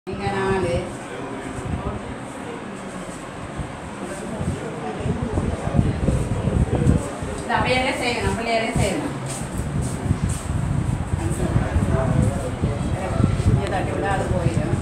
இங்க நாலு இது அப்படியே செய்யணும் பிள்ளையாரே செய்யணும் இங்கே தட்டி விட அது போயிடும்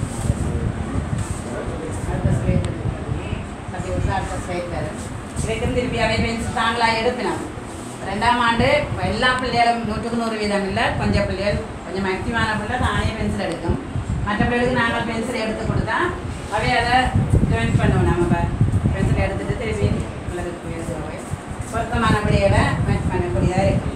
அடுத்த ஸ்ட்ரைட் தட்டி விட்டு அடுத்த ஸ்ட்ரைட் வரும் இதுக்கும் திருப்பி அவை பென்ஸ் தாங்களாக எடுப்பினோம் ரெண்டாம் ஆண்டு எல்லா பிள்ளைகளும் நூற்றுக்கு நூறு வீதம் இல்லை கொஞ்சம் பிள்ளைகள் கொஞ்சம் ஆக்டிவான பிள்ளை தானே பென்சில் எடுக்கும் மற்ற பிள்ளைகளுக்கு நாங்கள் பென்சில் எடுத்து கொடுத்தா அவை அதை ஜாயின் பண்ணுவோம் நம்ம பென்சில் எடுத்துட்டு திருப்பி பிள்ளைகளுக்கு போய் பொருத்தமான பிள்ளைகளை மேட்ச் பண்ணக்கூடியதாக இருக்கும்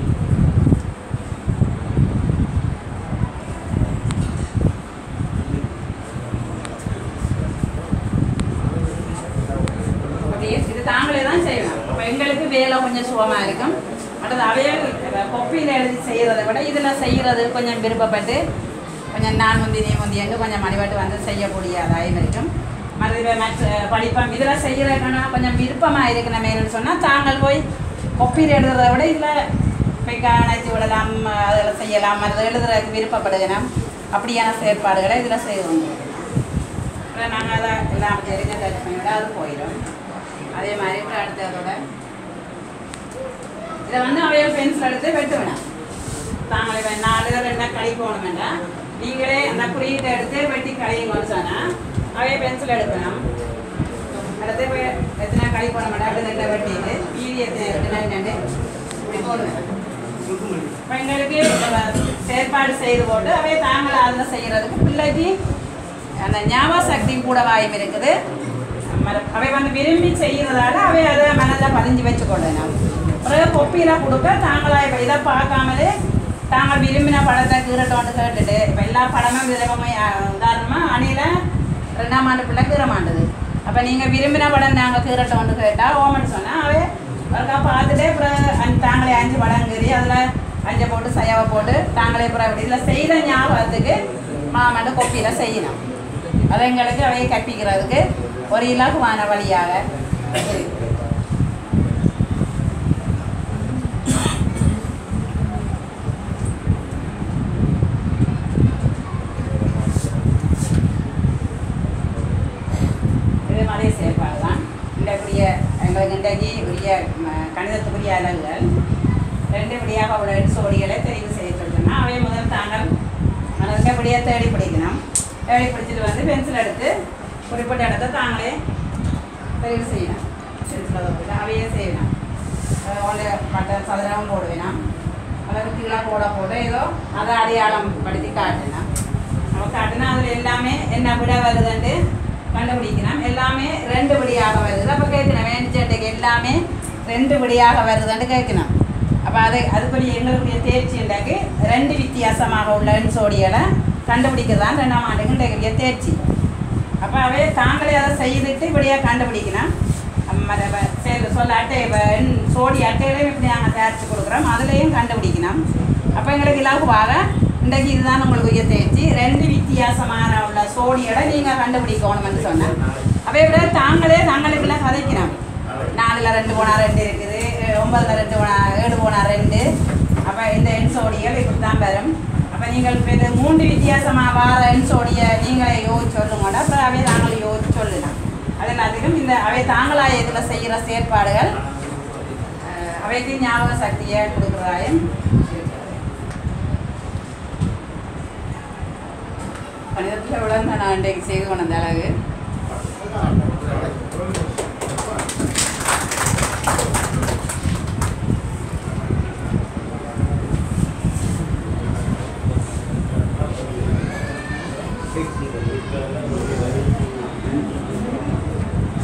அப்படியே இது தாங்களே தான் செய்யணும் அப்போ எங்களுக்கு வேலை கொஞ்சம் சுகமாக இருக்கும் அடுத்தது அவையே கொப்பியில் எழுதி செய்கிறதை விட இதில் செய்கிறது கொஞ்சம் விருப்பப்பட்டு கொஞ்சம் நான் முந்தி நீ முந்தியன்னு கொஞ்சம் மணிபாட்டு வந்து செய்யக்கூடியதாயும் இருக்கும் மறுபடியும் மற்ற படிப்பம் இதில் செய்கிறதுக்கான கொஞ்சம் விருப்பமாக இருக்கணுமேனு சொன்னால் தாங்கள் போய் கொப்பியில் எழுதுறதை விட இதில் போய் கணச்சு விடலாம் அதில் செய்யலாம் மற்றது எழுதுறதுக்கு விருப்பப்படுகிறோம் அப்படியான செயற்பாடுகளை இதில் செய்வோம் அப்புறம் நாங்கள் அதை எல்லாம் தெரிஞ்ச டச் பண்ணிவிட அது போயிடும் அதே மாதிரி இப்போ அடுத்ததோட இதை வந்து அவைய பென்சில் எடுத்து வெட்டு வேணாம் தாங்களே வே- நாலு ரெண்டா கழி போகணும் வேண்டாம் நீங்களே அந்த குறியீட்டை எடுத்து வெட்டி கழியுங்கன்னு சொன்னால் அவைய பென்சில் எடுக்கணும் அடுத்து இப்போ எத்தனை கழி போட மாட்டேன் அடுத்து ரெண்டை வெட்டிட்டு மீதி எத்தனை எத்தனை ரெண்டு இப்படி போடுவேன் இப்போ எங்களுக்கு அஹ், செயற்பாடு செய்து போட்டு அவைய தாங்களே அதில் செய்கிறதுக்கு பிள்ளைக்கு அந்த ஞாபக சக்தி கூட வாய்ப்பு இருக்குது மர- அவை வந்து விரும்பி செய்கிறதால அவை அதை மனதில் பதிஞ்சு வச்சுக்கொள்ளணும் பிறகு கொப்பியில் கொடுக்க தாங்களா இப்போ இதை பார்க்காமலே தாங்கள் விரும்பின படத்தை கீரட்டோன்னு கேட்டுட்டு இப்போ எல்லா படமும் விரும்பமாக உதாரணமாக அணியில் ரெண்டாம் ஆண்டு பிள்ளை கீற மாட்டுது அப்போ நீங்கள் விரும்பின படம் நாங்கள் கீரட்டோன்னு கேட்டால் ஓமன்னு சொன்னால் அவை ஒருக்கா பார்த்துட்டு அப்புறம் அஞ்சு தாங்களே அஞ்சு படம் கீறி அதில் அஞ்சை போட்டு சையாவை போட்டு தாங்களே அப்புறம் இப்படி இதில் செய்த ஞாபகத்துக்கு மாமண்டு கொப்பியில் செய்யணும் அது எங்களுக்கு அவையை கற்பிக்கிறதுக்கு ஒரு இலகுவான வழியாக இருக்கு. இது மாதிரி செயல்பாடு தான் இன்றைக்குரிய எங்களுக்கு இன்றைக்கு உரிய ம, கணிதத்துக்குரிய அலகுகள் ரெண்டு படியாக உள்ள சோடிகளை தெரிவு செய்ய சொல்லிட்டோம்னா அவை முதல் தாங்கள் நல்லபடியாக தேடி பிடிக்கணும் தேடி பிடிச்சிட்டு வந்து பென்சில் எடுத்து குறிப்பிட்ட இடத்த தாங்களே தெரிவு செய்யணும் பென்சில் தொப்பிட்டு அவையே செய்யணும் ஒன்று மற்ற சதுரம் போடுவேனாம் அல்லது கீழே போட போட்டு ஏதோ அதை அடையாளம் படுத்தி காட்டினான் நம்ம காட்டினா அதில் எல்லாமே என்ன விட வருதுன்ட்டு கண்டுபிடிக்கணும் எல்லாமே ரெண்டு படியாக வருது அப்போ கேட்கணும் வேண்டிச்சேட்டைக்கு எல்லாமே ரெண்டு படியாக வருதுன்னு கேட்கணும் அப்போ அது அதுபடி எங்களுடைய தேர்ச்சி என்றாக்கு ரெண்டு வித்தியாசமாக உள்ள சோடிகளை கண்டுபிடிக்கிறது தான் ரெண்டாம் ஆண்டுக்கு எங்களுடைய தேர்ச்சி அப்போ அவே தாங்களே அதை செய்துட்டு இப்படியாக கண்டுபிடிக்கணும் மற்ற வ- சரி சொல்ல அட்டை வ- எண் சோடி அட்டைகளையும் இப்படி நாங்கள் தயாரித்து கொடுக்குறோம் அதுலேயும் கண்டுபிடிக்கணும் அப்போ எங்களுக்கு இலகுவாக இன்றைக்கு இதுதான் உங்களுக்கு உயர் தேர்ச்சி ரெண்டு வித்தியாசமான உள்ள சோடியோட நீங்கள் கண்டுபிடிக்கணும்னு சொன்னேன் அவை விட தாங்களே தாங்களுக்குள்ள கதைக்கணும் நாலில் ரெண்டு போனால் ரெண்டு இருக்குது எ- ஒன்பதுல ரெண்டு போனால் ஏழு போனால் ரெண்டு அப்போ இந்த எண் சோடிகள் இப்படி தான் வரும் அப்போ நீங்கள் இப்போ இது மூன்று வித்தியாசமாக வார எண் சோடியை நீங்களே யோசிச்சு சொல்லுங்கடா அப்புறம் அவை தாங்களே யோசிச்சு சொல்லலாம் அது எல்லாத்துக்கும் இந்த அவை தாங்களாக இதில் செய்கிற செயற்பாடுகள் அஹ், அவைக்கு ஞாபக சக்தியை கொடுக்குறதாயும் கணிதத்தில் விட நான் இன்றைக்கு செய்து கொண்ட அந்த அழகு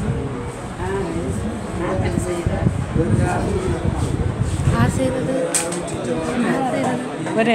ஆ, நான் என்ன செய்கிறேன் யார் செய்தது